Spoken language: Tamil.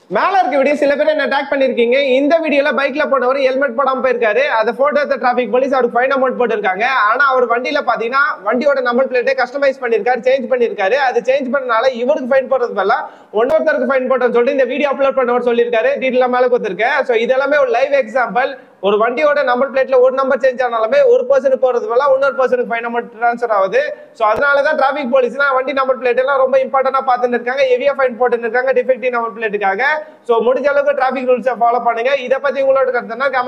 மேல இருக்க வீடியோ சில பேர் என்ன அட்டாக் பண்ணிருக்கீங்க இந்த வீடியோல பைக்ல போனவர் ஹெல்மெட் போடாம போயிருக்காரு அதை போட்டோ எடுத்த டிராபிக் போலீஸ் அவருக்கு ஃபைன் அமௌண்ட் போட்டிருக்காங்க ஆனா அவர் வண்டியில பாத்தீங்கன்னா வண்டியோட நம்பர் பிளேட்டை கஸ்டமைஸ் பண்ணிருக்காரு சேஞ்ச் பண்ணிருக்காரு அது சேஞ்ச் பண்ணனால இவருக்கு ஃபைன் போடுறது பதிலா ஒன்னொருத்தருக்கு ஃபைன் போட்டோம்னு சொல்லிட்டு இந்த வீடியோ அப்லோட் பண்ணவர் சொல்லியிருக்காரு டீட்டெயிலா மேல கொடுத்துருக்கேன் ஸோ இதெல்லாமே ஒரு லைவ் எக்ஸாம்பிள் ஒரு வண்டியோட நம்பர் பிளேட்ல ஒரு நம்பர் சேஞ்ச் ஆனாலுமே ஒரு பர்சனுக்கு போறது பதிலா இன்னொரு பர்சனுக்கு ஃபைன் அமௌண்ட் ட்ரான்ஸ்ஃபர் ஆகுது ஸோ அதனால தான் டிராபிக் போலீஸ்லாம் வண்டி நம்பர் பிளேட் எல்லாம் ரொம்ப இம்பார்ட்டன்டா பார்த்துட்டு இருக்காங்க ஹெவியா ஃபைன் போட்டு இருக்காங்க டிஃபெக்டிவ் நம்பர் பிளேட்டுக்காக ஸோ முடிஞ்ச அளவுக்கு டிராபிக் ரூல்ஸை ஃபாலோ பண்ணுங்க இதை பத்தி உங்களோட கருத்துனா